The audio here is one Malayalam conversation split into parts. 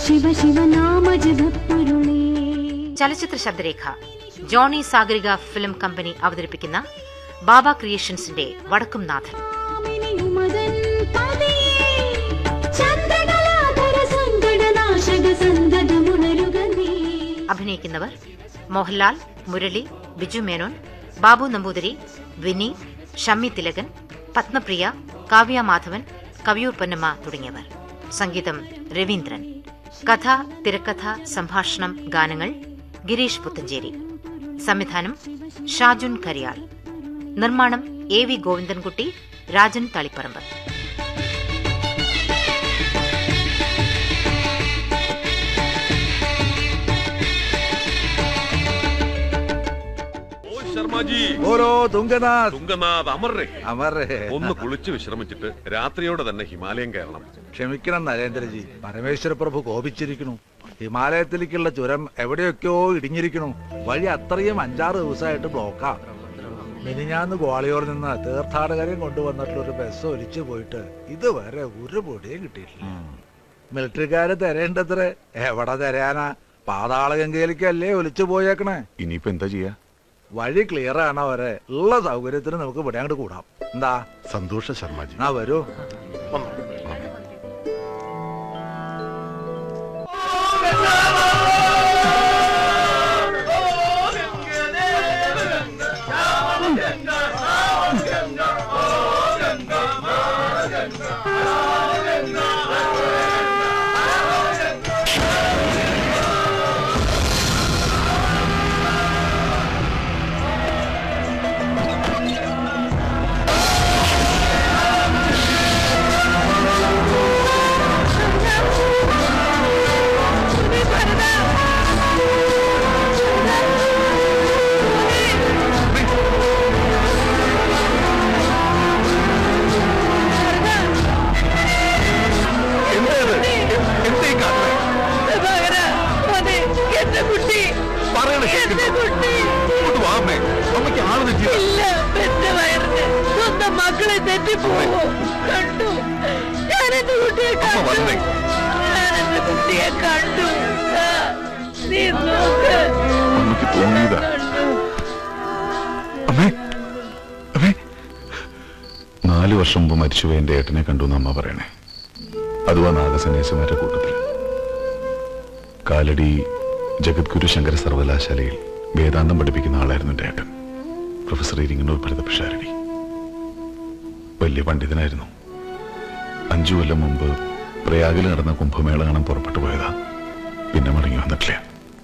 ശിവ ശിവനാമ ജപപ്പൊരുളേ ചലച്ചിത്ര ശബ്ദരേഖ ജോണി സാഗരിക ഫിലിം കമ്പനി അവതരിപ്പിക്കുന്ന ബാബ ക്രിയേഷൻസിന്റെ വടക്കും നാഥൻ ഉമദൻ പതിയേ ചന്ദ്രകലാധര സങ്കടനാശക സന്തതമുണരുക നീ അഭിനയിക്കുന്നവർ മോഹൻലാൽ മുരളി ബിജു മേനോൻ ബാബു നമ്പൂതിരി വിനി ഷമ്മി തിലകൻ പത്മപ്രിയ കാവ്യ മാധവൻ കവിയൂർ പൊന്നമ്മ തുടങ്ങിയവർ സംഗീതം രവീന്ദ്രൻ കഥ തിരക്കഥ സംഭാഷണം ഗാനങ്ങൾ ഗിരീഷ് പുത്തഞ്ചേരി സംവിധാനം ഷാജുൻ കരിയാൾ നിർമ്മാണം എ വി ഗോവിന്ദൻകുട്ടി രാജൻ തളിപ്പറമ്പ് ഓ ശർമാജി ഓരോ തുങ്കനാഥ് തുങ്കനാഥ് അമർരേ അമറേ ഒന്ന് കുളിച്ച് വിശ്രമിച്ചിട്ട് രാത്രിയോടെ തന്നെ ഹിമാലയം കയറണം ക്ഷമിക്കണം നരേന്ദ്രജി പരമേശ്വര പ്രഭു കോപിച്ചിരിക്കണു ഹിമാലയത്തിലേക്കുള്ള ചുരം എവിടെയൊക്കെയോ ഇടിഞ്ഞിരിക്കണു വഴി അത്രയും അഞ്ചാറ് ദിവസമായിട്ട് ബ്ലോക്കാ മിനിഞ്ഞാന്ന് ഗ്വാളിയോർ നിന്ന് തീർത്ഥാടകരെയും കൊണ്ടുവന്നിട്ടുള്ള ഒരു ബസ് ഒലിച്ചു പോയിട്ട് ഇതുവരെ ഒരു പൊടിയും കിട്ടിയിട്ടില്ല മിലിറ്ററിക്കാര് തരേണ്ടത്രേ എവിടെ തരാനാ പാതാളഗംഗയിലേക്കല്ലേ ഒലിച്ചു പോയേക്കണേ ഇനിയിപ്പോ എന്താ ചെയ്യാ വഴി ക്ലിയർ ആണ് വരെ ഉള്ള സൗകര്യത്തിന് നമുക്ക് ഇവിടെ അങ്ങോട്ട് കൂടാം എന്താ സന്തോഷ ശർമാജി ആ വരൂ അമ്മയ്ക്ക് ആള് തെറ്റിയതാ. ഇല്ല എന്റെ വയറിന് സ്വന്തം മക്കളെ തെറ്റിപ്പോവോ കണ്ടു ഞാൻ എന്റെ കുട്ടിയെ അമ്മ കണ്ടു വന്നേ. ഞാൻ എന്റെ കുട്ടിയെ കണ്ടു ആ, നീ നോക്ക് അമ്മയ്ക്ക് തോന്നിയതാ കണ്ടു അമ്മേ അമ്മേ നാല് വർഷം മുമ്പ് മരിച്ചുപോയ എന്റെ ഏട്ടനെ കണ്ടു എന്ന് അമ്മ പറയണേ അതുവാ നാഗസന്യാസിമാരുടെ കൂട്ടത്തിൽ കാലടി ജഗദ്ഗുരു ശങ്കര സർവകലാശാലയിൽ വേദാന്തം പഠിപ്പിക്കുന്ന ആളായിരുന്നു എന്റെ ഏട്ടൻ പ്രൊഫസർ ഇരിങ്ങനൂർ ഭരത പിഷാരടി വലിയ പണ്ഡിതനായിരുന്നു അഞ്ചു കൊല്ലം മുമ്പ് പ്രയാഗിൽ നടന്ന കുംഭമേള കാണാൻ പുറപ്പെട്ടു പോയതാ പിന്നെ മടങ്ങി വന്നിട്ടില്ല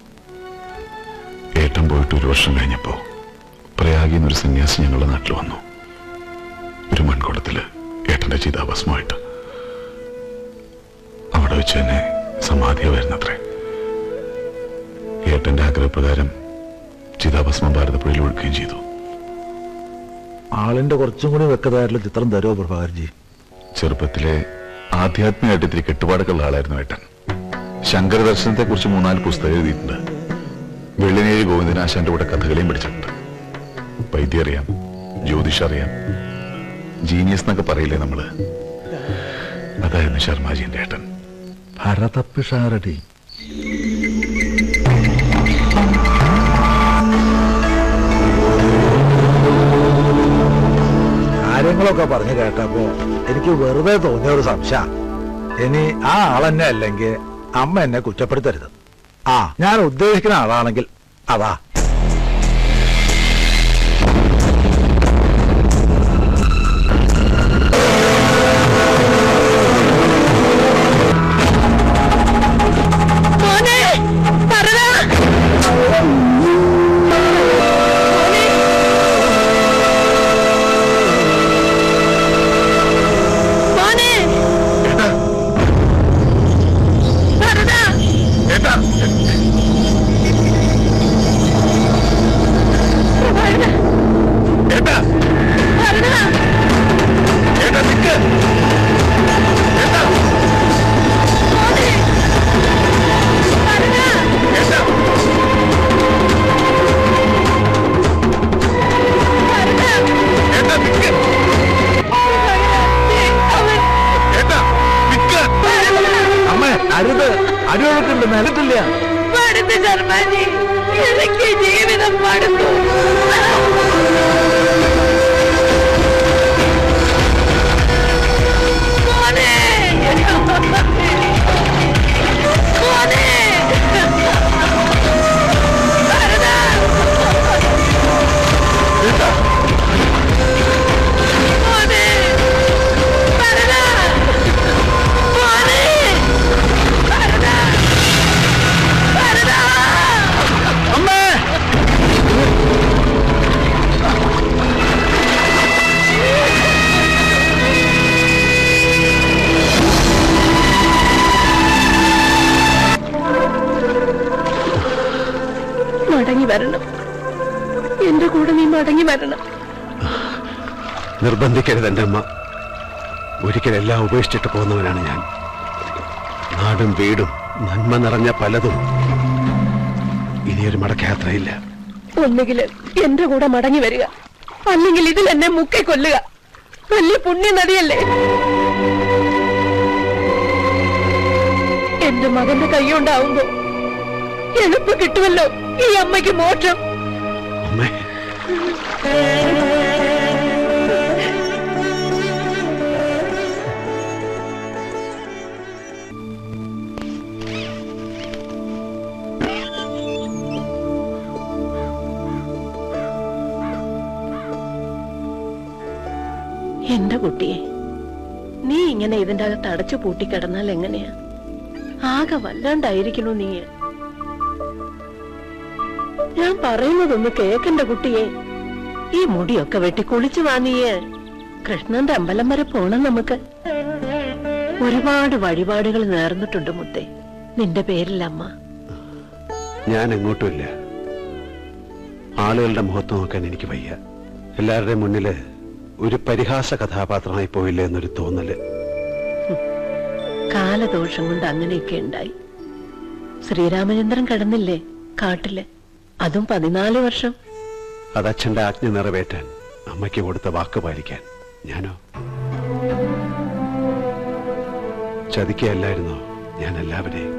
ഏട്ടൻ പോയിട്ട് ഒരു വർഷം കഴിഞ്ഞപ്പോ പ്രയാഗിൽ നിന്നൊരു സന്യാസി ഞങ്ങളുടെ നാട്ടിൽ വന്നു ഒരു മൺകുടത്തില് ഏട്ടന്റെ ചിതാഭസ്മമായിട്ട് അവിടെ വെച്ച് തന്നെ സമാധിയായിരുന്നത്രേ ഏട്ടന്റെ ആഗ്രഹപ്രകാരം ചിതാഭസ്മം ഭാരതപ്പുഴയിൽ ഒഴുക്കുകയും ചെയ്തു ആളിന്റെ കുറച്ചും കൂടി വ്യക്തമായിട്ടുള്ള ചിത്രം തരുമോ പ്രഭാകർജി ചെറുപ്പത്തിലെ ആധ്യാത്മികമായിട്ട് ഇത്തിരി കെട്ടുപാടൊക്കെ ഉള്ള ആളായിരുന്നു ഏട്ടൻ ശങ്കര ദർശനത്തെ കുറിച്ച് മൂന്നാല് പുസ്തകം എഴുതിയിട്ടുണ്ട് വെള്ളിനേഴി ഗോവിന്ദനാശാന്റെ കൂടെ കഥകളെയും പഠിച്ചിട്ടുണ്ട് വൈദ്യം അറിയാം ജ്യോതിഷം അറിയാം ജീനിയസ് എന്നൊക്കെ പറയില്ലേ നമ്മള് അതായിരുന്നു ശർമാജിന്റെ ഏട്ടൻ ഭരതപ്പിഷാരടി കാര്യങ്ങളൊക്കെ പറഞ്ഞു കേട്ടപ്പോ എനിക്ക് വെറുതെ തോന്നിയ ഒരു സംശയ ഇനി ആ ആളെന്നെ അല്ലെങ്കിൽ അമ്മ എന്നെ കുറ്റപ്പെടുത്തരുത് ആ ഞാൻ ഉദ്ദേശിക്കുന്ന ആളാണെങ്കിൽ അതാ മോനെ പറടാ മോനെ പറടാ പറടാ മോനെ പറടാ പറടാ അവൻ അമ്മ അരുത് അടിയൊഴുക്കുണ്ട് നിലത്തില്ല മടുത്ത് ശർമാജി എനിക്ക് ജീവിതം മടുത്തു മോനെ മോനെ ഭരതാ മോനെ ഭരതാ മോനെ ഭരതാ ഭരതാ അമ്മേ മടങ്ങി വരണം എന്റെ കൂടെ നീ മടങ്ങി വരണം നിർബന്ധിക്കരുത് എൻ്റെ അമ്മ ഒരിക്കലെല്ലാം ഉപേക്ഷിച്ചിട്ട് പോകുന്നവനാണ് ഞാൻ നാടും വീടും നന്മ നിറഞ്ഞ പലതും ഇനിയൊരു മടക്കയാത്രയില്ല ഒന്നുകിൽ എന്റെ കൂടെ മടങ്ങി വരിക അല്ലെങ്കിൽ ഇതിൽ എന്നെ മുക്കി കൊല്ലുക വലിയ പുണ്യ നദിയല്ലേ എന്റെ മകന്റെ കൈയുണ്ടാവുമ്പോ എളുപ്പം കിട്ടുമല്ലോ ഈ അമ്മയ്ക്ക് മോക്ഷം അമ്മേ എന്റെ കുട്ടിയെ നീ ഇങ്ങനെ ഇതിന്റെ അകത്ത് അടച്ചു പൂട്ടിക്കിടന്നാൽ എങ്ങനെയാ ആകെ വല്ലാണ്ടായിരിക്കണു നീ ഞാൻ പറയുന്നതൊന്ന് കേക്കണ്ട കുട്ടിയെ ഈ മുടിയൊക്കെ വെട്ടി കുളിച്ചു വാ നീയ് കൃഷ്ണന്റെ അമ്പലം വരെ പോണം നമുക്ക് ഒരുപാട് വഴിപാടുകൾ നേർന്നിട്ടുണ്ട് മുത്തേ നിന്റെ പേരിൽ അമ്മ ഞാൻ എങ്ങോട്ടുമില്ല ആളുകളുടെ മുഖത്ത് നോക്കാൻ എനിക്ക് വയ്യ എല്ലാവരുടെയും മുന്നില് ഒരു പരിഹാസ കഥാപാത്രമായി പോയില്ലേ എന്നൊരു തോന്നല് കാലദോഷം കൊണ്ട് അങ്ങനെയൊക്കെ ഉണ്ടായി ശ്രീരാമചന്ദ്രൻ കിടന്നില്ലേ കാട്ടില് അതും പതിനാല് വർഷം അത് അച്ഛന്റെ ആജ്ഞ നിറവേറ്റാൻ അമ്മയ്ക്ക് കൊടുത്ത വാക്ക് പാലിക്കാൻ ഞാനോ ചതിക്കല്ലായിരുന്നോ ഞാൻ എല്ലാവരെയും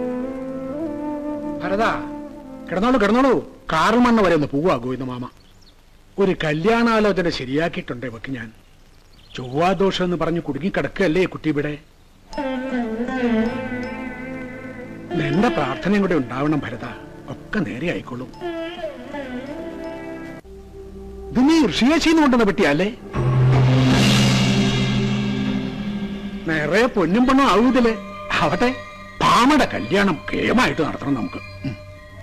ഭരതാ കിടന്നോളൂ കിടന്നോളൂ കാറു മണ്ണ് വരെ ഒന്ന് പോവാ ഗോവിന്ദ മാമ ഒരു കല്യാണാലോചന ശരിയാക്കിയിട്ടുണ്ട് ഇവക്ക് ഞാൻ ചൊവ്വാദോഷം എന്ന് പറഞ്ഞ് കുടുങ്ങിക്കിടക്കല്ലേ കുട്ടി ഇവിടെ നിന്റെ പ്രാർത്ഥനയും കൂടെ ഉണ്ടാവണം ഭരത ഒക്കെ നേരെ ആയിക്കോളും ഇത് നീ ഋഷിയേശിന്ന് കൊണ്ടുവന്ന പറ്റിയല്ലേ നിറയെ പൊന്നും പണവും ആവൂതില് ആവട്ടെ പാമയുടെ കല്യാണം കേമായിട്ട് നടത്തണം നമുക്ക് ഉം.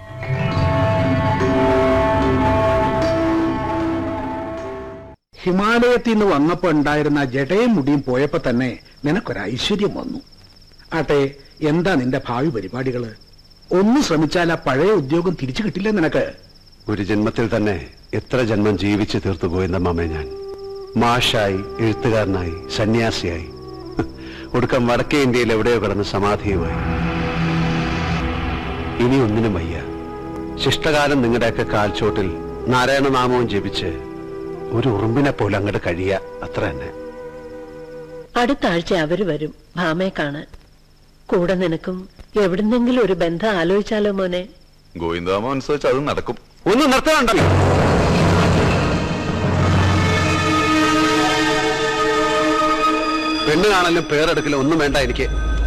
ഹിമാലയത്തിൽ നിന്ന് വന്നപ്പോ ഉണ്ടായിരുന്ന ജടയും മുടിയും പോയപ്പോ തന്നെ നിനക്കൊരു ഐശ്വര്യം വന്നു ആട്ടെ എന്താ നിന്റെ ഭാവി പരിപാടികള് ഒന്ന് ശ്രമിച്ചാൽ ആ പഴയ ഉദ്യോഗം തിരിച്ചു കിട്ടില്ല നിനക്ക് ഒരു ജന്മത്തിൽ തന്നെ എത്ര ജന്മം ജീവിച്ചു തീർത്തു പോയെന്ന മാമേ ഞാൻ മാഷായി എഴുത്തുകാരനായി സന്യാസിയായി ഒടുക്കം വടക്കേ ഇന്ത്യയിൽ എവിടെയോ കിടന്ന് സമാധിയുമായി ഇനി ഒന്നിനും വയ്യ ശിഷ്ടകാലം നിങ്ങളുടെയൊക്കെ കാൽച്ചോട്ടിൽ നാരായണനാമവും ജപിച്ച് ഒരു ഉറുമ്പിനെ പോലെ അങ്ങോട്ട് കഴിയ അത്ര തന്നെ അടുത്ത ആഴ്ച അവര് വരും ഭാമയെ കാണാൻ കൂടെ നിനക്കും എവിടുന്നെങ്കിലും ഒരു ബന്ധം ആലോചിച്ചാലോ മോനെ ഗോവിന്ദാമ അനുസരിച്ച് അത് നടക്കും ഒന്ന് നിർത്തണുണ്ടല്ലോ പെണ്ണ് കാണലും പേരെടുക്കലും ഒന്നും വേണ്ട എനിക്ക്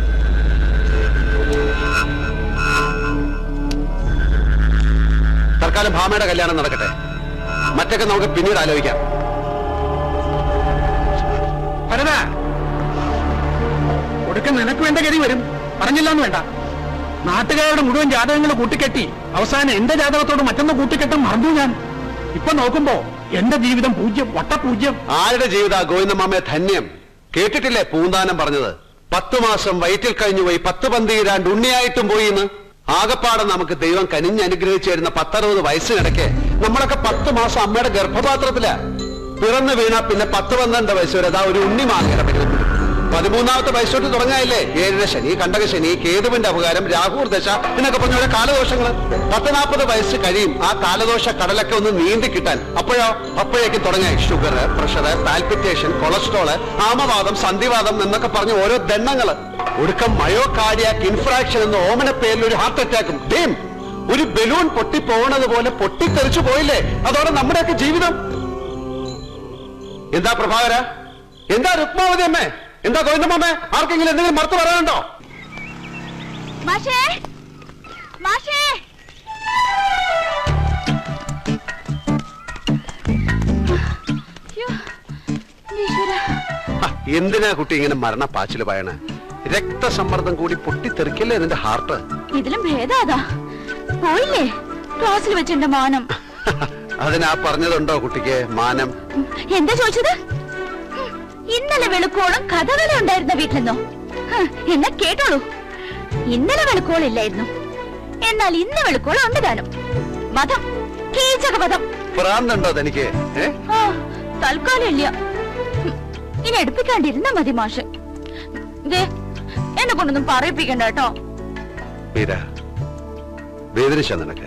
തൽക്കാലം ഭാമയുടെ കല്യാണം നടക്കട്ടെ മറ്റൊക്കെ നമുക്ക് പിന്നീട് ആലോചിക്കാം ഭരത ഒടുക്ക നിനക്ക് വേണ്ട ഗതി വരും പറഞ്ഞില്ലെന്ന് വേണ്ട നാട്ടുകാരുടെ മുഴുവൻ ജാതകങ്ങൾ കൂട്ടിക്കെട്ടി അവസാനം എന്റെ ജാതകത്തോട് മറ്റൊന്ന് കൂട്ടിക്കെട്ടാൻ മറന്നു ഞാൻ ഇപ്പൊ നോക്കുമ്പോ എന്റെ ജീവിതം പൂജ്യം വട്ടപൂജ്യം ആരുടെ ജീവിത ഗോവിന്ദമാമയെ ധന്യം കേട്ടിട്ടില്ലേ പൂന്താനം പറഞ്ഞത് പത്തു മാസം വയറ്റിൽ കഴിഞ്ഞു പോയി പത്ത് പന്തിയിരാണ്ട് ഉണ്ണിയായിട്ടും പോയി എന്ന് ആകപ്പാടെ നമുക്ക് ദൈവം കനിഞ്ഞ് അനുഗ്രഹിച്ചു തരുന്ന പത്തറുപത് വയസ്സിനിടയ്ക്ക് നമ്മളൊക്കെ പത്ത് മാസം അമ്മയുടെ ഗർഭപാത്രത്തിലാ പിറന്നു വീണാ പിന്നെ പത്ത് പന്ത്രണ്ട് വയസ്സ് വരെ അതാ ഒരു ഉണ്ണി മാങ്ങയുടെ പറ്റും പതിമൂന്നാമത്തെ വയസ്സോട്ട് തുടങ്ങായില്ലേ ഏഴര ശനി കണ്ടക ശനി കേതുവിന്റെ അപകാരം രാഹുർ ദശ എന്നൊക്കെ പറഞ്ഞ ഓരോ കാലദോഷങ്ങൾ പത്ത് നാൽപ്പത് വയസ്സ് കഴിയും ആ കാലദോഷ കടലൊക്കെ ഒന്ന് നീന്തി കിട്ടാൻ അപ്പോഴോ അപ്പോഴേക്കും തുടങ്ങായി ഷുഗർ പ്രഷർ പാൽപിറ്റേഷൻ കൊളസ്ട്രോള് ആമവാദം സന്ധിവാദം എന്നൊക്കെ പറഞ്ഞ ഓരോ ദണ്ണങ്ങള് ഒടുക്കം മയോകാർഡിയാക് ഇൻഫ്രാക്ഷൻ എന്ന ഓമന പേരിൽ ഒരു ഹാർട്ട് അറ്റാക്കും ടീം ഒരു ബലൂൺ പൊട്ടിപ്പോണത് പോലെ പൊട്ടിത്തെറിച്ചു പോയില്ലേ അതോടെ നമ്മുടെയൊക്കെ ജീവിതം എന്താ പ്രഭാകര എന്താ രുക്മാവതി അമ്മേ എന്താ ഗോവിന്ദമ്മേ ആർക്കെങ്കിലും എന്തെങ്കിലും മറുത്ത് പറയാനുണ്ടോ മാഷേ മാഷേ അയ്യോ, ഈശ്വരാ. ഹ, എന്തിനാ കുട്ടി ഇങ്ങനെ മരണപ്പാച്ചില് പറയണ രക്തസമ്മർദ്ദം കൂടി പൊട്ടിത്തെറിക്കല്ലേ നിന്റെ ഹാർട്ട് ഇതിലും ഭേദാതാ പോയില്ലേ ക്ലാസ്സിൽ വെച്ചെന്റെ മാനം അതിനാ പറഞ്ഞതുണ്ടോ കുട്ടിക്ക് മാനം എന്താ ചോദിച്ചത് ഹും, ഇന്നലെ വെളുക്കോളം കഥകള ഉണ്ടായിരുന്ന വീട്ടിലെന്നോ ഹ്, എന്നാ കേട്ടോളൂ ഇന്നലെ വെളുക്കോളില്ലായിരുന്നു എന്നാൽ ഇന്ന് വെളുക്കോളം ഉണ്ട് താനും വധം കീചക വധം ഭ്രാന്തുണ്ടോ തനിക്ക് ഏ ആ തൽക്കാലം ഇല്ല ഹും, ഇനി എടുപ്പിക്കാണ്ടിരുന്ന മതി മാഷ് ദേ എന്നെ കൊണ്ടൊന്നും പറയിപ്പിക്കണ്ട കേട്ടോ മീര വേദനിച്ച നിനക്ക്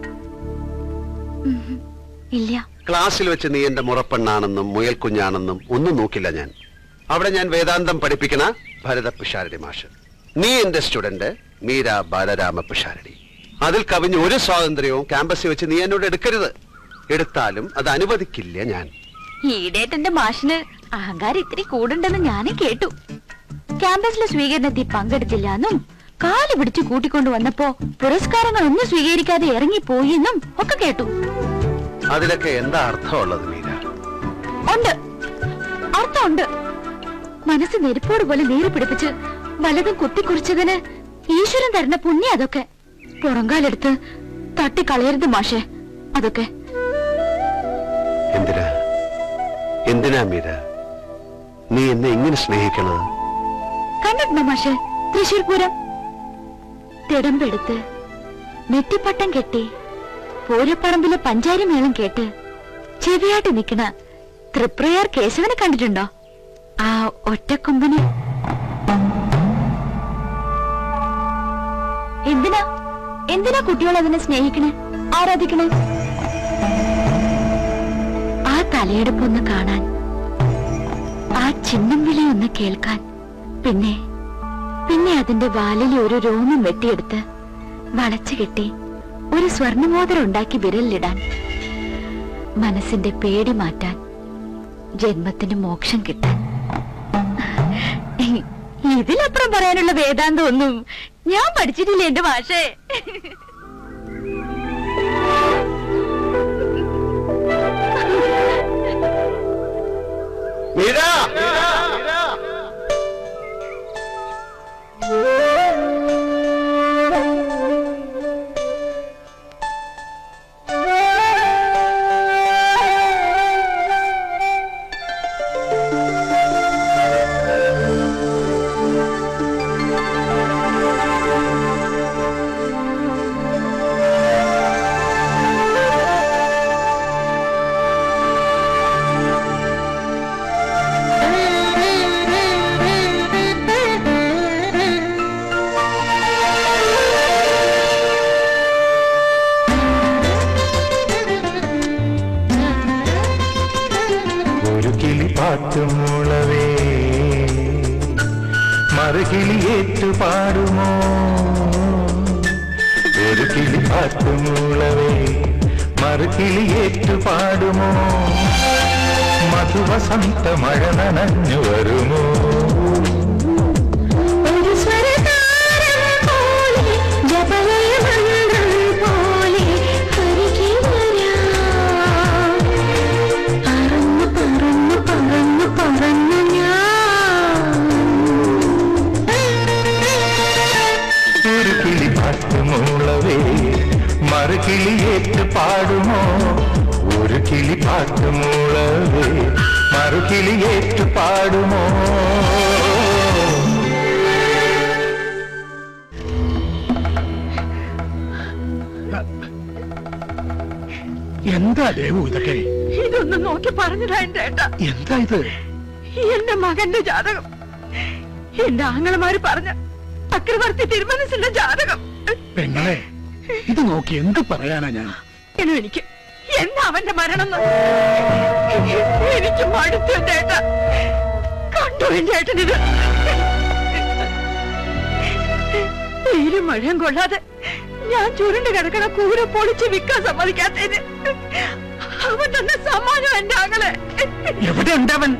ഇല്ല ക്ലാസ്സിൽ വെച്ച് നീ എന്റെ മുറപ്പെണ്ണാണെന്നും മുയൽ കുഞ്ഞാണെന്നും ഒന്നും നോക്കില്ല ഞാൻ അവിടെ ഞാൻ വേദാന്തം പഠിപ്പിക്കണ ഭരത പിഷാരടി മാഷ് നീ എന്റെ സ്റ്റുഡന്റ് മീര ബാലരാമ പിഷാരടി അതിൽ കവിഞ്ഞ് ഒരു സ്വാതന്ത്ര്യവും ക്യാമ്പസിൽ വെച്ച് നീ എന്നോട് എടുക്കരുത് എടുത്താലും അത് അനുവദിക്കില്ല ഞാൻ ഈടേട്ടന്റെ മാഷിന് അഹങ്കാരം ഇത്തിരി കൂടുണ്ടെന്ന് ഞാനും കേട്ടു ക്യാമ്പസിലെ സ്വീകരണത്തിൽ പങ്കെടുത്തില്ല എന്നും കാല് പിടിച്ച് കൂട്ടിക്കൊണ്ടു വന്നപ്പോ പുരസ്കാരങ്ങൾ ഒന്നും സ്വീകരിക്കാതെ ഇറങ്ങിപ്പോയി എന്നും ഒക്കെ കേട്ടു അതിലൊക്കെ എന്താ അർത്ഥമുള്ളത് മീര ഉണ്ട് അർത്ഥമുണ്ട് മനസ്സ് നെരുപ്പോട് പോലെ നീര് പിടിപ്പിച്ച് വലതും കുത്തിക്കുറിച്ചതിന് ഈശ്വരൻ തരുന്ന പുണ്യം അതൊക്കെ പുറങ്കാലെടുത്ത് തട്ടിക്കളയരുത് മാഷെ അതൊക്കെ എന്തിനാ എന്തിനാ മീര നീ എന്നെ എങ്ങനെ സ്നേഹിക്കണത് കണ്ടിട്ടുണ്ടോ മാഷെ തൃശൂർ പൂരം തിടമ്പെടുത്ത് നെറ്റിപ്പട്ടം കെട്ടി പൂരപ്പറമ്പിലെ പഞ്ചാരി മേളം കേട്ട് ചെവിയായിട്ട് നിക്കണ തൃപ്രയാർ കേശവനെ കണ്ടിട്ടുണ്ടോ ആ ഒറ്റക്കൊമ്പന് എന്തിനാ എന്തിനാ കുട്ടികൾ അതിനെ സ്നേഹിക്കണേ ആരാധിക്കണേ ആ തലയെടുപ്പൊന്ന് കാണാൻ ആ ചിഹ്നം വിളി ഒന്ന് കേൾക്കാൻ പിന്നെ പിന്നെ അതിന്റെ വാലിലെ ഒരു രോമം വെട്ടിയെടുത്ത് വളച്ചു കെട്ടി ഒരു സ്വർണമോതിരം ഉണ്ടാക്കി വിരലിലിടാൻ മനസ്സിന്റെ പേടി മാറ്റാൻ ജന്മത്തിന് മോക്ഷം കിട്ടാൻ ഇതിലപ്പുറം പറയാനുള്ള വേദാന്തം ഒന്നും ഞാൻ പഠിച്ചിട്ടില്ല എന്റെ ഭാഷേ മീര ഒരു കിളി പാട്ടുമുളവേ മറുകിളി ഏറ്റു പാടുമോ ഒരു കിളി പാട്ടുമുളവേ മറുകിളി ഏറ്റു പാടുമോ മധുവസന്ത മഴ നനഞ്ഞു വരുമോ ഒരു സ്വരതാരം പോലെ ജപലയമന്ത്രം പോലെ അരികെ വരാം. പറന്നു പറന്നു പറന്നു പറന്നു ഞാൻ ഒരു കിളി പാട്ടുമുളവേ മറുകിളി ഏറ്റു പാടുമോ ഒരു കിളി പാട്ടുമുളവേ മറുകിളി ഏറ്റു പാടുമോ എന്താ ദേവു ഇതൊക്കെ ഇതൊന്നും നോക്കി പറഞ്ഞതാ എന്റെ ഏട്ടാ എന്താ ഇത് എന്റെ മകന്റെ ജാതകം എന്റെ ആങ്ങളമാര് പറഞ്ഞ ചക്രവർത്തി തിരുമനസിന്റെ ജാതകം പെങ്ങളെ ഇത് നോക്കി എന്ത് പറയാനാ ഞാൻ എന്നു എനിക്ക് എന്താ അവന്റെ മരണം എന്ന്? എനിക്ക് മടുത്തു എന്റെ ഏട്ടാ കണ്ടു എന്റെ ഏട്ടനിത് മഴയും കൊള്ളാതെ ഞാൻ ചുരുണ്ട് കിടക്കണ കൂര പൊളിച്ച് വിൽക്കാൻ സമ്മതിക്കാത്തതിന് അവൻ തന്ന സമ്മാനം എന്റെ ആങ്ങളെ എവിടെ ഉണ്ടവൻ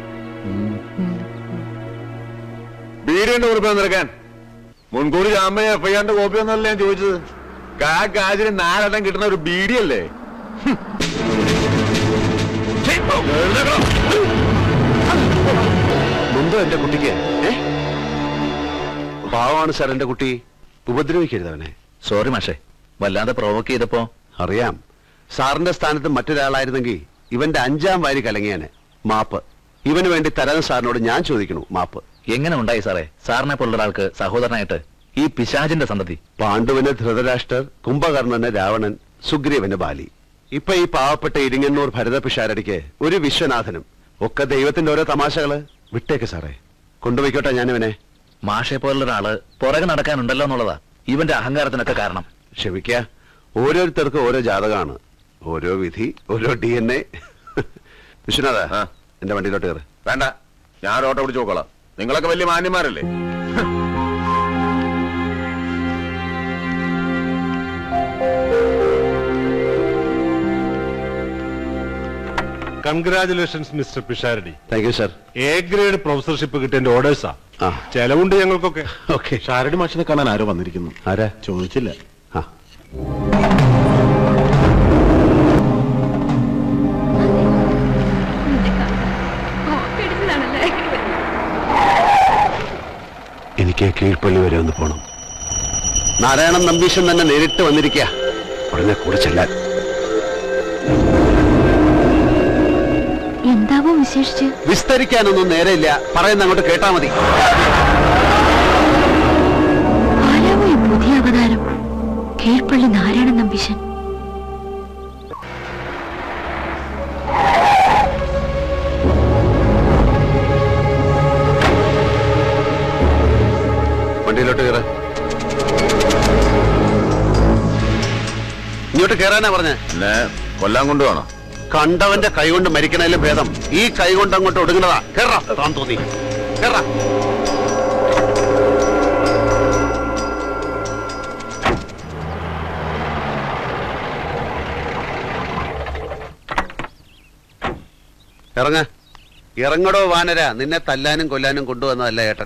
ബീഡിയുണ്ട് കുറിപ്പ് നിറക്കാൻ മുൻകൂർ ജാമ്യ എഫ് ഐ ആറിന്റെ കോപ്പി ഒന്നല്ല ഞാൻ ചോദിച്ചത് കാ കാശിന് നാലെണ്ണം കിട്ടുന്ന ഒരു ബീഡിയല്ലേ മുമ്പ് എന്റെ കുട്ടിക്ക് ഏ പാവമാണ് സാർ എന്റെ കുട്ടി ഉപദ്രവിക്കരുത് അവനെ സോറി മാഷേ വല്ലാതെ പ്രൊവോക്ക് ചെയ്തപ്പോ അറിയാം സാറിന്റെ സ്ഥാനത്ത് മറ്റൊരാളായിരുന്നെങ്കിൽ ഇവന്റെ അഞ്ചാം വാരി കലങ്ങിയാന് മാപ്പ് ഇവന് വേണ്ടി തരാൻ സാറിനോട് ഞാൻ ചോദിക്കണു മാപ്പ് എങ്ങനെ ഉണ്ടായി സാറേ സാറിനെ പോലുള്ള ഒരാൾക്ക് സഹോദരനായിട്ട് ഈ പിശാചിന്റെ സന്തതി പാണ്ഡുവിന് ധൃതരാഷ്ട്രർ കുംഭകർണന് രാവണൻ സുഗ്രീവന് ബാലി ഇപ്പൊ ഈ പാവപ്പെട്ട ഇരിങ്ങന്നൂർ ഭരത പിഷാരടിക്ക് ഒരു വിശ്വനാഥനും ഒക്കെ ദൈവത്തിന്റെ ഓരോ തമാശകള് വിട്ടേക്ക് സാറേ കൊണ്ടുപോയിക്കോട്ടെ ഞാനിവനെ മാഷെ പോലുള്ള ഒരാള് പുറകെ നടക്കാനുണ്ടല്ലോ എന്നുള്ളതാ ഇവന്റെ അഹങ്കാരത്തിനൊക്കെ കാരണം ക്ഷമിക്ക ഓരോരുത്തർക്കും ഓരോ ജാതകമാണ് ഓരോ വിധി ഓരോ ഡി എൻ എ വിശ്വനാഥ എന്റെ വണ്ടിയിലോട്ട് കയറ് വേണ്ട ഞാൻ ഓട്ടോ പിടിച്ചു നോക്കോളാം നിങ്ങളൊക്കെ വലിയ മാന്യന്മാരല്ലേ congratulations mister Pisharody thank you sir A grade professorship കിട്ടിയ ഓർഡേഴ്സാ ആ ചെലവുണ്ട് ഞങ്ങൾക്കൊക്കെ ഓക്കെ ഷാരടി മാഷിനെ കാണാൻ ആരോ വന്നിരിക്കുന്നു ആരാ ചോദിച്ചില്ല ആ എനിക്ക് കീഴ്പള്ളി വരെ ഒന്ന് പോണം നാരായണൻ നമ്പീശൻ തന്നെ നേരിട്ട് വന്നിരിക്കുക ഉടനെ കൂടെ ചെല്ലാൻ എന്താവോ വിശേഷിച്ച് വിസ്തരിക്കാനൊന്നും നേരെയില്ല പറയുന്ന അങ്ങോട്ട് കേട്ടാ മതി ആരാവോ ഈ പുതിയ അവതാരം കീഴ്പള്ളി നാരായണ നമ്പീശൻ വണ്ടിയിലോട്ട് കയറ ഇങ്ങോട്ട് കയറാനാ പറഞ്ഞേ എന്നെ കൊല്ലാൻ കൊണ്ടുപോകണം കണ്ടവന്റെ കൈ കൊണ്ട് മരിക്കണേലും ഭേദം ഈ കൈ കൊണ്ട് അങ്ങോട്ട് ഒടുങ്ങണതാ കേറാ താൻ തോന്നി കേറാ ഇറങ്ങ ഇറങ്ങടോ വാനര നിന്നെ തല്ലാനും കൊല്ലാനും കൊണ്ടുവന്നതല്ല ഏട്ടൻ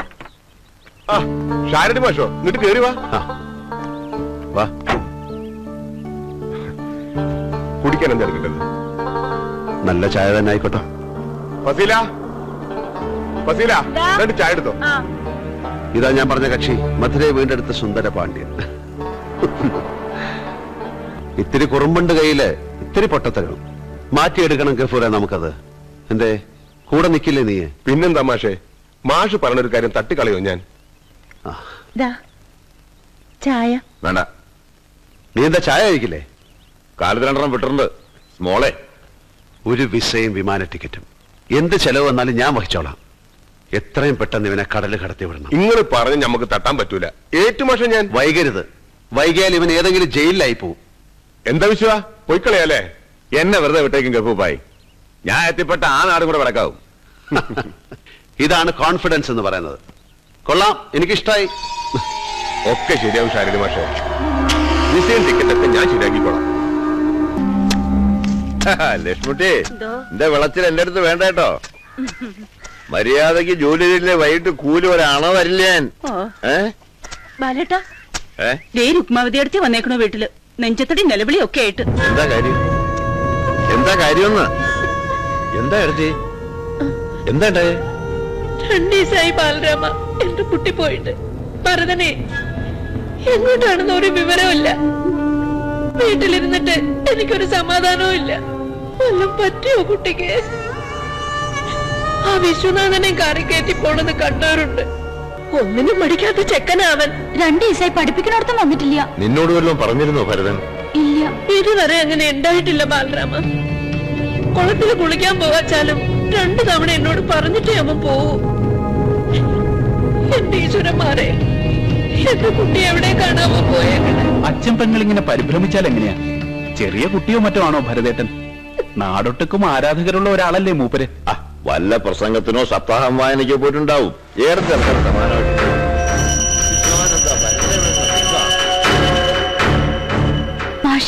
ഷാരടി മാഷോ എന്നിട്ട് കേറി വാ ആ. വാ കുടിക്കാൻ എന്താ എടുക്കേണ്ടത് നല്ല ചായ തന്നെ ആയിക്കോട്ടെ ഫസീല ഫസീല രണ്ട് ചായ എടുത്തോ ഇതാ ഞാൻ പറഞ്ഞ കക്ഷി മധുരയെ വീണ്ടെടുത്ത സുന്ദര പാണ്ഡ്യൻ ഇത്തിരി കുറുമ്പുണ്ട് കയ്യില് ഇത്തിരി പൊട്ടത്തരം മാറ്റിയെടുക്കണം ഗഫൂറെ നമുക്കത് എന്തേ കൂടെ നിക്കില്ലേ നീ പിന്നെന്താ മാഷേ മാഷ് പറഞ്ഞൊരു കാര്യം തട്ടിക്കളയോ ഞാൻ ചായ വേണ്ട നീ എന്താ ചായ കഴിക്കില്ലേ കാലത്ത് രണ്ടെണ്ണം വിട്ടിട്ടുണ്ട് സ്മോളെ ഒരു വിസയും വിമാന ടിക്കറ്റും എന്ത് ചെലവ് വന്നാലും ഞാൻ വഹിച്ചോളാം എത്രയും പെട്ടെന്ന് ഇവനെ കടല് കടത്തി വിടണം ഇങ്ങനെ പറഞ്ഞ് നമുക്ക് തട്ടാൻ പറ്റൂല ഏറ്റു മാഷ ഞാൻ വൈകരുത് വൈകിയാൽ ഇവൻ ഏതെങ്കിലും ജയിലിലായി പോവും എന്താ വിശ്വ പൊയ്ക്കളയല്ലേ എന്നെ വെറുതെ വിട്ടേക്കും ഗപ്പൂപ്പായി ഞാൻ എത്തിപ്പെട്ട ആ നാടും കൂടെ കിടക്കാവും ഇതാണ് കോൺഫിഡൻസ് എന്ന് പറയുന്നത് കൊള്ളാം എനിക്കിഷ്ടായി ഒക്കെ ശരിയാവും ഷാരടി മാഷേ വിസയും ടിക്കറ്റ് ഒക്കെ ഞാൻ ശരിയാക്കിക്കോളാം ലക്ഷ്മുട്ടി എന്റെ വിളച്ചിൽ എന്റെ അടുത്ത് വേണ്ട കേട്ടോ മര്യാദക്ക് ജോലി ചെയ്തില്ലേ വൈകിട്ട് കൂലി ഒരണ വരില്ല ഞാൻ ഏ ബാലേട്ടാ ഏ ദേ രുക്മാവതി അടുത്ത് വന്നേക്കണോ വീട്ടില് നെഞ്ചത്തടി നിലവിളി ഒക്കെ ആയിട്ട് എന്താ കാര്യം എന്താ കാര്യമെന്ന് എന്താ എടുത്തി എന്താ ഉണ്ടായേ രണ്ടു ദിവസമായി ബാലരാമ എന്റെ കുട്ടി പോയിട്ട് ഭരതനെ എങ്ങോട്ടാണെന്ന് ഒരു വിവരമില്ല വീട്ടിലിരുന്നിട്ട് എനിക്കൊരു സമാധാനവും ഇല്ല വല്ലതും പറ്റിയോ കുട്ടിക്ക് ആ വിശ്വനാഥനെ കാറി കയറ്റി പോണെന്ന് കണ്ടവരുണ്ട് ഒന്നിനും മടിക്കാത്ത ചെക്കനാവൻ രണ്ടു ദിവസമായി പഠിപ്പിക്കണോടത്തും വന്നിട്ടില്ല നിന്നോട് വല്ലതും പറഞ്ഞിരുന്നോ ഭരതൻ ഇല്ല ഇതുവരെ അങ്ങനെ ഉണ്ടായിട്ടില്ല ബാലരാമ കുളത്തിൽ കുളിക്കാൻ പോവാച്ചാലും രണ്ടു തവണ എന്നോട് പറഞ്ഞിട്ടേ അവൻ പോവൂ എന്റെ ഈശ്വരന്മാരെ എന്റെ കുട്ടി എവിടെ കാണാമോ പോയേക്കണേ അച്ഛൻ പെങ്ങൾ ഇങ്ങനെ പരിഭ്രമിച്ചാൽ എങ്ങനെയാ ചെറിയ കുട്ടിയോ മറ്റോ ആണോ ഭരതേട്ടൻ നാടൊട്ടുക്കും ആരാധകരുള്ള ഒരാളല്ലേ മൂപ്പര് ആ, വല്ല പ്രസംഗത്തിനോ സപ്താഹം വായനയ്ക്കോ പോയിട്ടുണ്ടാവും ഏറെ ചെറുക്കൻ സമാനമായിട്ട്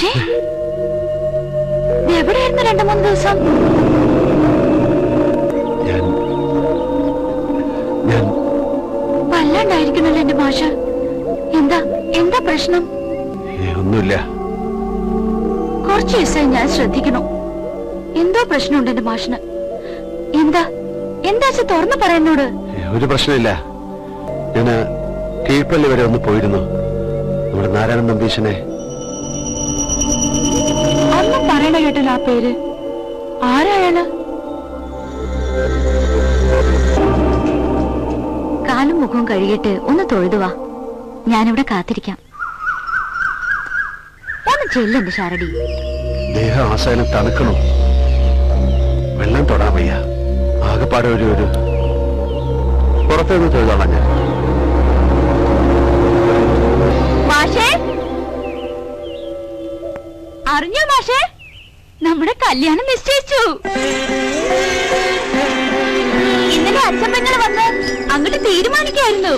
മാഷേ ഇത് എവിടെയായിരുന്നു രണ്ടു മൂന്ന് ദിവസം ഞാൻ ഞാൻ വല്ലാണ്ടായിരിക്കണല്ലോ എന്റെ മാഷ എന്താ എന്താ പ്രശ്നം ഏ, ഒന്നുമില്ല കുറച്ച് ദിവസമായി ഞാൻ ശ്രദ്ധിക്കണു എന്തോ പ്രശ്നമുണ്ട് എന്റെ മാഷിന് എന്താ എന്താ വെച്ചാ തുറന്നു പറയുന്നോട് ഏ, ഒരു പ്രശ്നമില്ല ഞാൻ കീഴ്പള്ളി വരെ ഒന്ന് പോയിരുന്നു നമ്മുടെ നാരായണൻ നമ്പീശനെ ഒന്നും പറയണ കേട്ടല്ലോ ആ പേര് ആരായാള് കാലും മുഖവും കഴുകിയിട്ട് ഒന്ന് തൊഴുതുവാ ഞാനിവിടെ കാത്തിരിക്കാം ഒന്ന് ചെല്ലുണ്ട് ഷാരടി ദേഹം ആശാനം തണുക്കണു വെള്ളം തൊടാൻ വയ്യ ആകെപ്പാടെ ഒരു ഒരു പുറത്തുനിന്ന് തൊഴുതോളാം ഞാൻ മാഷേ അറിഞ്ഞോ മാഷേ നമ്മുടെ കല്യാണം നിശ്ചയിച്ചു ഇന്നലെ അച്ഛൻ പെങ്ങൾ വന്ന് അങ്ങോട്ട് തീരുമാനിക്കായിരുന്നു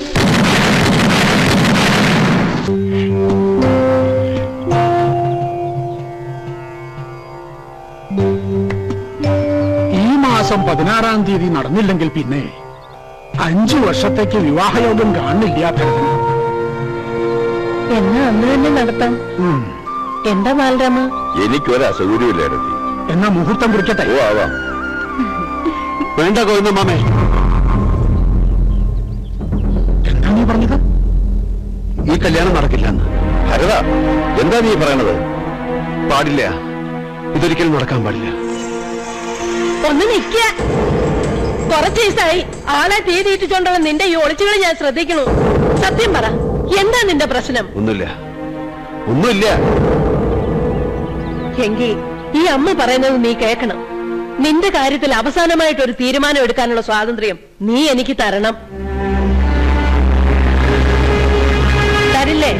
ഈ മാസം പതിനാറാം തീയതി നടന്നില്ലെങ്കിൽ പിന്നെ അഞ്ചു വർഷത്തേക്ക് വിവാഹയോഗം കാണില്ല ഭരതൻ എന്നാ അന്ന് തന്നെ നടത്താം ഉം. എന്താ ബാലരാമ എനിക്കൊരു അസൗകര്യമില്ല രതി എന്നാ മുഹൂർത്തം കുറിക്കട്ടെ ഓ ആവാം വേണ്ട കോയുന്ന മാമേ എന്താ നീ പറഞ്ഞത് ഈ കല്യാണം നടക്കില്ലെന്ന് ഭരത എന്താ നീ പറയണത് പാടില്ല ഇതൊരിക്കലും നടക്കാൻ പാടില്ല ഒന്ന് നിക്ക കുറച്ച് ദിവസമായി ആളെ തീ തീറ്റിച്ചോണ്ടുള്ള നിന്റെ ഈ ഒളിച്ചുകൾ ഞാൻ ശ്രദ്ധിക്കണു സത്യം പറ എന്താ നിന്റെ പ്രശ്നം ഒന്നുമില്ല ഒന്നുമില്ല എങ്കിൽ ഈ അമ്മ പറയുന്നത് നീ കേൾക്കണം നിന്റെ കാര്യത്തിൽ അവസാനമായിട്ട് ഒരു തീരുമാനം എടുക്കാനുള്ള സ്വാതന്ത്ര്യം നീ എനിക്ക് തരണം തരില്ലേ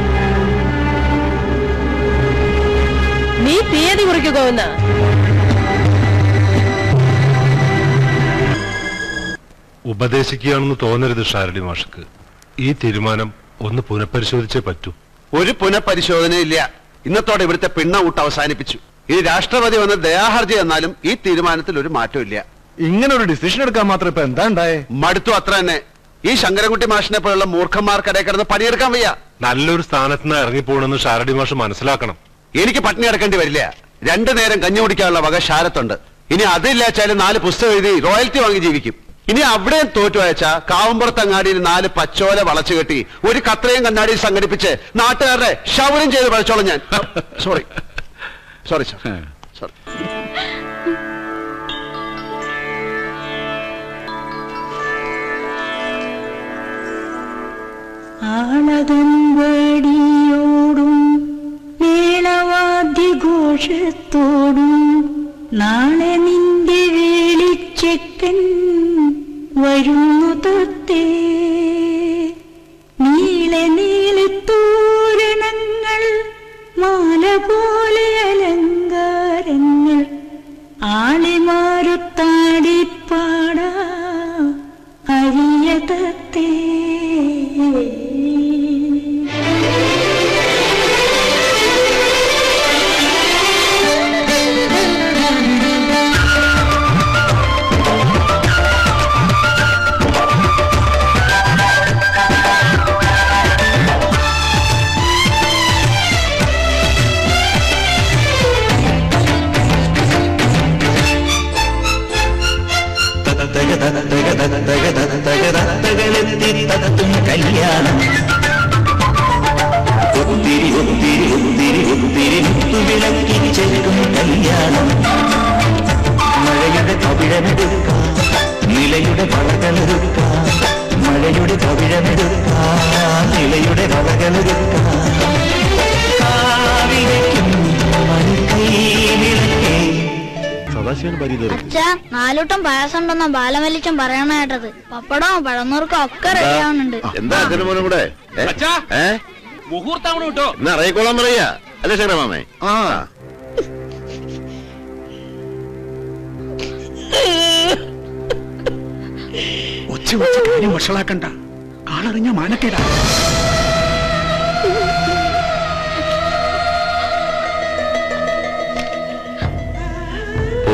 നീ തീയതി കുറിക്കുകയെന്ന ഉപദേശിക്കുകയാണെന്ന് തോന്നരുത് ഷാരടി മാഷക്ക് ഈ തീരുമാനം ഒന്ന് പുനഃപരിശോധിച്ചേ പറ്റൂ ഒരു പുനഃപരിശോധനയില്ല ഇന്നത്തോടെ ഇവിടുത്തെ പിണ്ണ ഊട്ട് അവസാനിപ്പിച്ചു ഇനി രാഷ്ട്രപതി വന്ന് ദയാഹർജി എന്നാലും ഈ തീരുമാനത്തിൽ ഒരു മാറ്റമില്ല ഇങ്ങനെ ഒരു ഡിസിഷൻ എടുക്കാൻ മാത്രം ഇപ്പൊ എന്താ ഉണ്ടായേ മടുത്തു അത്ര തന്നെ ഈ ശങ്കരൻകുട്ടി മാഷിനെ പോലുള്ള മൂർഖന്മാർക്കിടെ കിടന്ന് പണിയെടുക്കാൻ വയ്യ നല്ലൊരു സ്ഥാനത്ത് നിന്ന് ഇറങ്ങിപ്പോണെന്ന് ഷാരടി മാഷ് മനസ്സിലാക്കണം എനിക്ക് പട്ടിണി കിടക്കേണ്ടി വരില്ല രണ്ടു നേരം കഞ്ഞി കുടിക്കാനുള്ള വക ശാരത്തുണ്ട് ഇനി അതില്ലാച്ചാലും നാല് പുസ്തകം എഴുതി റോയൽറ്റി വാങ്ങി ജീവിക്കും ഇനി അവിടെയും തോറ്റു അയച്ച കാവുമ്പുറത്തങ്ങാടിയിൽ നാല് പച്ചോല വളച്ചു കെട്ടി ഒരു കത്രയും കണ്ണാടിയിൽ സംഘടിപ്പിച്ച് നാട്ടുകാരുടെ ഷവറും ചെയ്ത് പഠിച്ചോളാം ഞാൻ സോറി സോറി സാർ സോറി ആളകമ്പടിയോടും മേളവാദ്യഘോഷത്തോടും നാളെ നിന്റെ വേളിച്ചെക്കൻ വരുന്നു തൊത്തേ നീളെ നീളെ തോരണങ്ങൾ മാല പോലെ അലങ്കാരങ്ങൾ ആളിമാരുത്താടിപ്പാടാ അരിയതത്തേ കല്യാണം ഒത്തിരി ഒത്തിരി ഒത്തിരി ഒത്തിരി മുത്തുവിളക്കി ചെല്ലും കല്യാണം മഴയുടെ കവിഴമെടുക്കാം നിലയുടെ വളകളെടുക്കാം മഴയുടെ കവിഴമെടുക്കാം നിലയുടെ വളകളെടുക്കാം കാവിലേക്കും മണിക്കൈവിളക്കേ സദാശിവൻ പരിതോറി അച്ഛാ നാലൂട്ടം പായസം ഉണ്ടെന്ന ബാലമല്ലിച്ചൻ പറയണ കേട്ടത് പപ്പടവും പഴന്നൂർക്കും ഒക്കെ റെഡിയാവുന്നുണ്ട് എന്താ അച്ഛനും മോനും കൂടെ ഏ? ഏ മുഹൂർത്തം കേട്ടോ എന്നാ ഇറങ്ങിക്കോളാൻ പറയാ അല്ലേ ശങ്കരമാമേ ആ ഒച്ച വെച്ച കാര്യം വഷളാക്കണ്ട ആളറിഞ്ഞ മാനക്കേടാ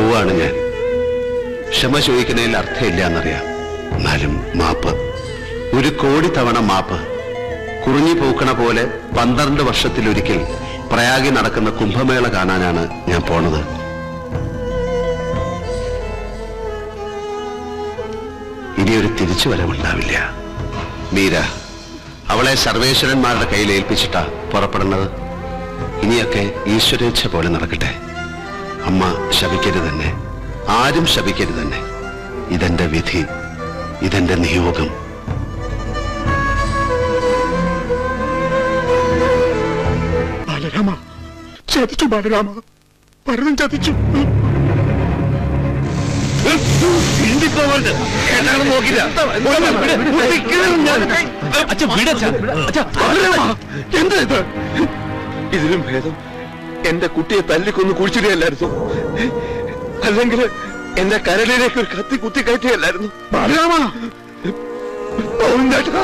പോവാണ് ഞാൻ ക്ഷമ ചോദിക്കുന്നതിൽ അർത്ഥമില്ല എന്നറിയാം എന്നാലും മാപ്പ് ഒരു കോടി തവണ മാപ്പ് കുറിഞ്ഞു പൂക്കണ പോലെ പന്ത്രണ്ട് വർഷത്തിലൊരിക്കൽ പ്രയാഗി നടക്കുന്ന കുംഭമേള കാണാനാണ് ഞാൻ പോണത് ഇനിയൊരു തിരിച്ചുവരവുണ്ടാവില്ല മീര അവളെ സർവേശ്വരന്മാരുടെ കയ്യിൽ ഏൽപ്പിച്ചിട്ടാ പുറപ്പെടുന്നത് ഇനിയൊക്കെ ഈശ്വരേച്ഛ പോലെ നടക്കട്ടെ അമ്മ ശപിക്കരുത് തന്നെ ആരും ശപിക്കരുത് തന്നെ ഇതെന്റെ വിധി ഇതെന്റെ നിയോഗം ബാലരാമ ചതിച്ചു ബാലരാമ ഭരതൻ ചതിച്ചു എന്താ ഇത് ഇതിലും ഭേദം എന്റെ കുട്ടിയെ തല്ലിക്കൊന്ന് കുഴിച്ചിടുകയല്ലായിരുന്നു അല്ലെങ്കിൽ എന്റെ കരളിലേക്ക് ഒരു കത്തി കുത്തി കയറ്റുകയല്ലായിരുന്നു ബാലരാമ ഗോവിന്ദേട്ടാ.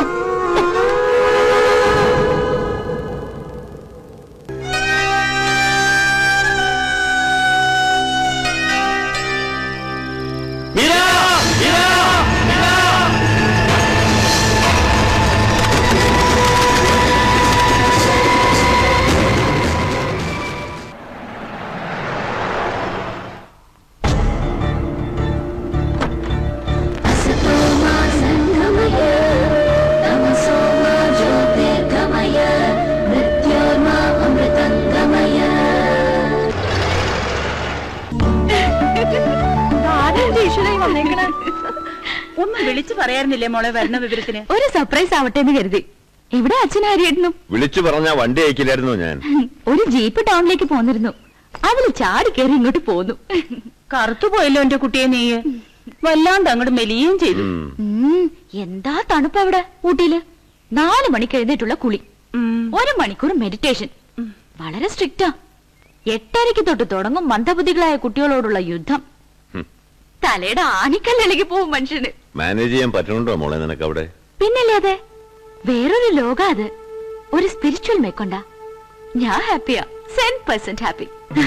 ഒന്ന് വിളിച്ചു പറയാറുന്നില്ലേ മോളെ വരണ വിവരത്തിന് ഒരു സർപ്രൈസ് ആവട്ടെ എന്ന് കരുതി എവിടെ അച്ഛൻ ഹരിയേട്ടനും വിളിച്ചു പറഞ്ഞ വണ്ടി അയക്കില്ലായിരുന്നു ഞാൻ ഒരു ജീപ്പ് ടൗണിലേക്ക് പോന്നിരുന്നു അതിൽ ചാടി കയറി ഇങ്ങോട്ട് പോന്നു കറുത്തു പോയല്ലോ എന്റെ കുട്ടിയെ നീ വല്ലാണ്ട് അങ്ങോട്ട് മെലിയുകയും ചെയ്തു ഉം, എന്താ തണുപ്പ് അവിടെ ഊട്ടിയില് നാല് മണിക്ക് എഴുന്നേറ്റുള്ള കുളി ഒരു മണിക്കൂർ മെഡിറ്റേഷൻ വളരെ സ്ട്രിക്റ്റാ എട്ടരയ്ക്ക് തൊട്ട് തുടങ്ങും മന്ദബുദ്ധികളായ കുട്ടികളോടുള്ള യുദ്ധം ഹും. തലയുടെ ആണിക്കല്ലിളകി പോവും മനുഷ്യന് മാനേജ് ചെയ്യാൻ പറ്റുന്നുണ്ടോ മോളെ നിനക്ക് അവിടെ പിന്നല്ലാതെ വേറൊരു ലോക അത് ഒരു സ്പിരിച്വൽ മേക്കൊണ്ട ഞാൻ ഹാപ്പിയാ സെൻ പെർസെന്റ് ഹാപ്പി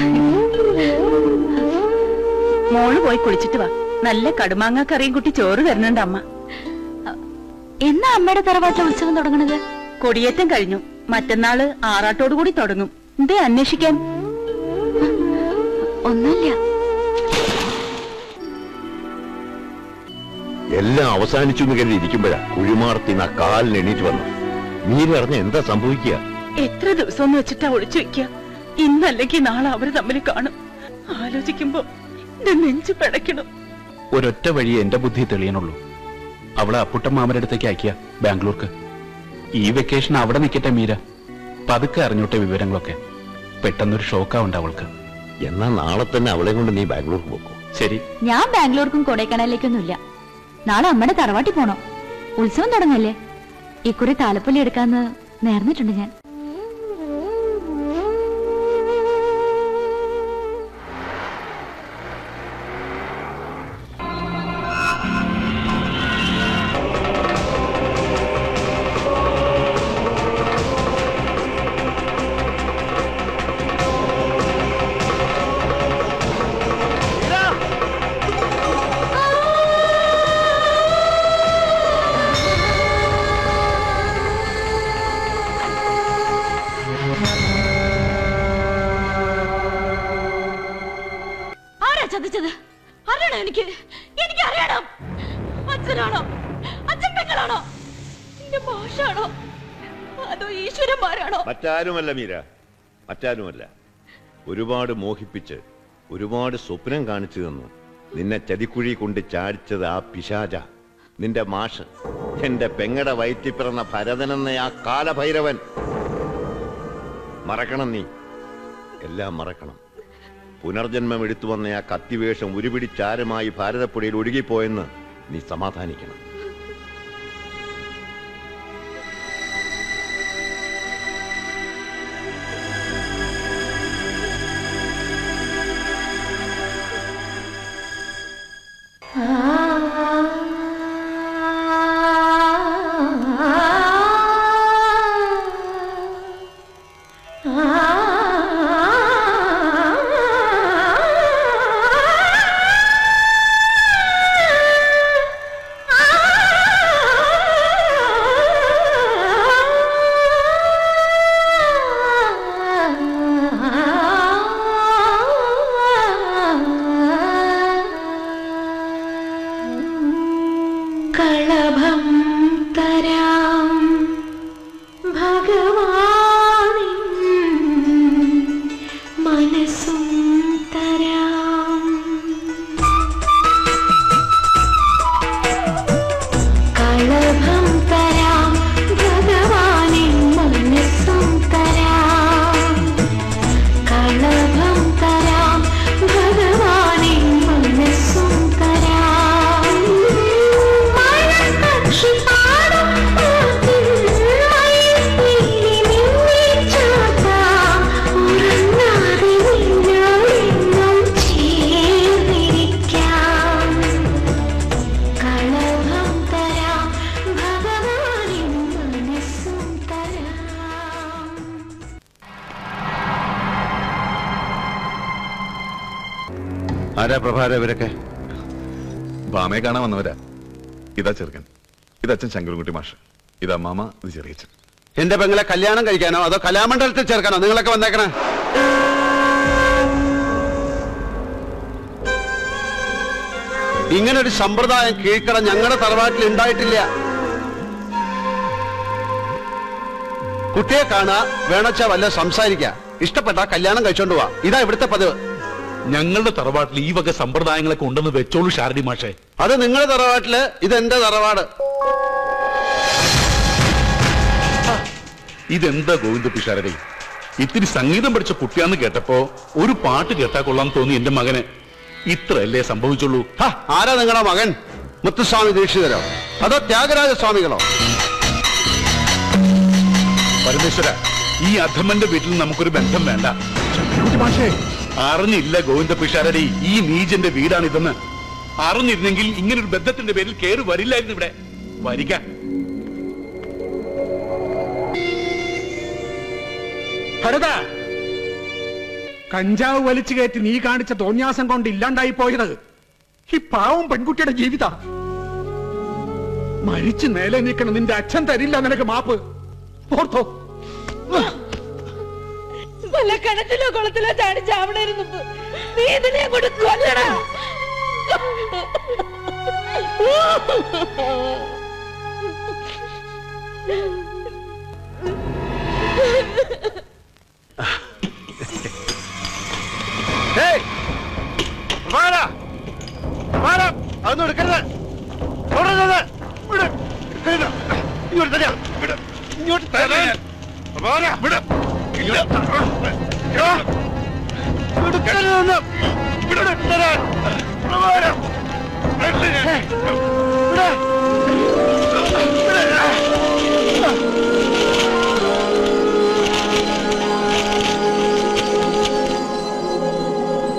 മോള് പോയി കുളിച്ചിട്ട് വാ നല്ല കടുമാങ്ങ കറിയും കുട്ടി ചോറ് തരുന്നുണ്ട് അമ്മ എന്നാ അമ്മയുടെ തറവാട്ടിലെ ഉത്സവം തുടങ്ങണത് കൊടിയേറ്റം കഴിഞ്ഞു മറ്റന്നാള് ആറാട്ടോടു കൂടി തുടങ്ങും എന്തേ അന്വേഷിക്കാൻ ഒന്നുമില്ല എല്ലാം അവസാനിച്ചു എന്ന് കരുതി ഇരിക്കുമ്പോഴാ കുഴിമാർത്തിന്ന് ആ കാലിന് എണീറ്റ് വന്നു നീരറിഞ്ഞ എന്താ സംഭവിക്കുക എത്ര ദിവസം എന്ന് വെച്ചിട്ടാ ഒളിച്ചു വെക്കുക ഇന്നല്ലെങ്കിൽ നാളെ അവര് തമ്മിൽ കാണും ആലോചിക്കുമ്പോ എന്റെ നെഞ്ചു പിടയ്ക്കണം ഒരൊറ്റ വഴി എന്റെ ബുദ്ധി തെളിയണുള്ളൂ അവളെ അപ്പുട്ടൻ മാമന്റെ അടുത്തേക്ക് അയക്കുക ബാംഗ്ലൂർക്ക് ഈ വെക്കേഷൻ അവിടെ നിൽക്കട്ടെ മീര പതുക്കെ അറിഞ്ഞോട്ടെ വിവരങ്ങളൊക്കെ പെട്ടെന്നൊരു ഷോക്കാവുണ്ട് അവൾക്ക് എന്നാ നാളെ തന്നെ അവളെ കൊണ്ട് നീ ബാംഗ്ലൂർക്ക് പോക്കോ ശരി ഞാൻ ബാംഗ്ലൂർക്കും കൊടൈക്കനാലിലേക്കൊന്നുമില്ല നാളെ അമ്മയുടെ തറവാട്ടിൽ പോണോ ഉത്സവം തുടങ്ങല്ലേ ഇക്കുറി താലപ്പൊലി എടുക്കാന്ന് നേർന്നിട്ടുണ്ട് ഞാൻ ആരാ ചതിച്ചത് അറിയണം എനിക്ക് എനിക്ക് അറിയണം അച്ഛനാണോ അച്ഛൻ പെങ്ങളാണോ എന്റെ ഭാഷാണോ അതോ ഈശ്വരന്മാരാണോ മറ്റാരുമല്ല മീര മറ്റാരുമല്ല ഒരുപാട് മോഹിപ്പിച്ച് ഒരുപാട് സ്വപ്നം കാണിച്ചു തന്നു നിന്നെ ചതിക്കുഴി കൊണ്ട് ചാടിച്ചത് ആ പിശാച നിന്റെ മാഷ് എന്റെ പെങ്ങടെ വയറ്റി പിറന്ന ഭരതനെന്ന ആ കാലഭൈരവൻ മറക്കണം നീ എല്ലാം മറക്കണം പുനർജന്മം എടുത്തു വന്ന ആ കത്തിവേഷം ഉരുപിടിച്ചാരമായി ഭാരതപ്പുഴയിൽ ഒഴുകിപ്പോയെന്ന് നീ സമാധാനിക്കണം ആ തരാം ഭഗവാനിൻ മനസ്സും തരാം കളഭം തരാം ഭഗവാനിൻ മനസ്സും തരാം കളഭം തരാം ഭഗവാനിൻ മനസ്സും തരാം മഴപ്പക്ഷി പാടും പാട്ടിൽ മയിൽപ്പീലി മിന്നിച്ചാത്താം. ഉറങ്ങാതെ നിന്നോടെന്നും ചേർന്നിരിക്കാം. കളഭം തരാം ഭഗവാനിൻ മനസ്സും തരാം ആരാ പ്രഭാര ഇവരൊക്കെ ബാമയെ കാണാൻ വന്നവരാ ഇതാ ചെറുക്കൻ ഇതച്ഛൻ ശങ്കരൻകുട്ടി മാഷ് ഇതാ മാമ ഇത് ചെറിയച്ഛൻ എന്റെ പെങ്ങളെ കല്യാണം കഴിക്കാനോ അതോ കലാമണ്ഡലത്തിൽ ചേർക്കാനോ നിങ്ങളൊക്കെ വന്നേക്കണേ ഇങ്ങനൊരു സമ്പ്രദായം കീഴ്ക്കട ഞങ്ങളുടെ തറവാട്ടിൽ ഉണ്ടായിട്ടില്ല കുട്ടിയെ കാണാ വേണച്ച വല്ല സംസാരിക്ക ഇഷ്ടപ്പെട്ട കല്യാണം കഴിച്ചോണ്ട് പോവാ ഇതാ ഇവിടുത്തെ പതിവ് ഞങ്ങളുടെ തറവാട്ടിൽ ഈ വക സമ്പ്രദായങ്ങളൊക്കെ ഉണ്ടെന്ന് വെച്ചോളൂ ഷാരടി മാഷേ അത് നിങ്ങളുടെ തറവാട്ടില് ഇത് എന്റെ തറവാട് ഇതെന്താ ഗോവിന്ദ പിഷാരടി ഇത്തിരി സംഗീതം പഠിച്ച കുട്ടിയാന്ന് കേട്ടപ്പോ ഒരു പാട്ട് കേട്ടാ കൊള്ളാൻ തോന്നി എന്റെ മകന് ഇത്രയല്ലേ സംഭവിച്ചുള്ളൂ ഹ, ആരാ നിങ്ങളുടെ മകൻ മുത്തുസ്വാമി ദീക്ഷിതരോ അതോ ത്യാഗരാജ സ്വാമികളോ പരമേശ്വര ഈ അധമന്റെ വീട്ടിൽ നമുക്കൊരു ബന്ധം വേണ്ട ശങ്കരൻകുട്ടി മാഷേ അറിഞ്ഞില്ല ഗോവിന്ദ പിഷാരടി ഈ നീജന്റെ വീടാണിതെന്ന് അറിഞ്ഞിരുന്നെങ്കിൽ ഇങ്ങനൊരു ബന്ധത്തിന്റെ പേരിൽ കേറി വരില്ലായിരുന്നു ഇവിടെ വരിക ഭരത കഞ്ചാവ് വലിച്ചു കയറ്റി നീ കാണിച്ച തോന്യാസം കൊണ്ട് ഇല്ലാണ്ടായി പോയത് ഈ പാവം പെൺകുട്ടിയുടെ ജീവിത മരിച്ചു നേലെ നിൽക്കണം നിന്റെ അച്ഛൻ തരില്ല നിനക്ക് മാപ്പ് ഓർത്തോ വല്ല കിണറ്റിലോ കുളത്തിലോ ചാടി ചാവണായിരുന്നു നീ ഇതിനെ കൊണ്ട് കൊല്ലടാ ഏയ്! പ്രഭാകരാ! പ്രഭാകരാ! അതൊന്നും എടുക്കരുത് തുടരുന്നത് വിട്. എടുക്കരുത്. ഇങ്ങോട്ട് തരാം വിട്. ഇങ്ങോട്ട് തരാൻ പ്രഭാകരാ! വിട്. ഇല്ല. അയ്യോ. എടുക്കരുതെന്ന്. വിട് തരാൻ. പ്രഭാകരാ! വിട്. വിട്.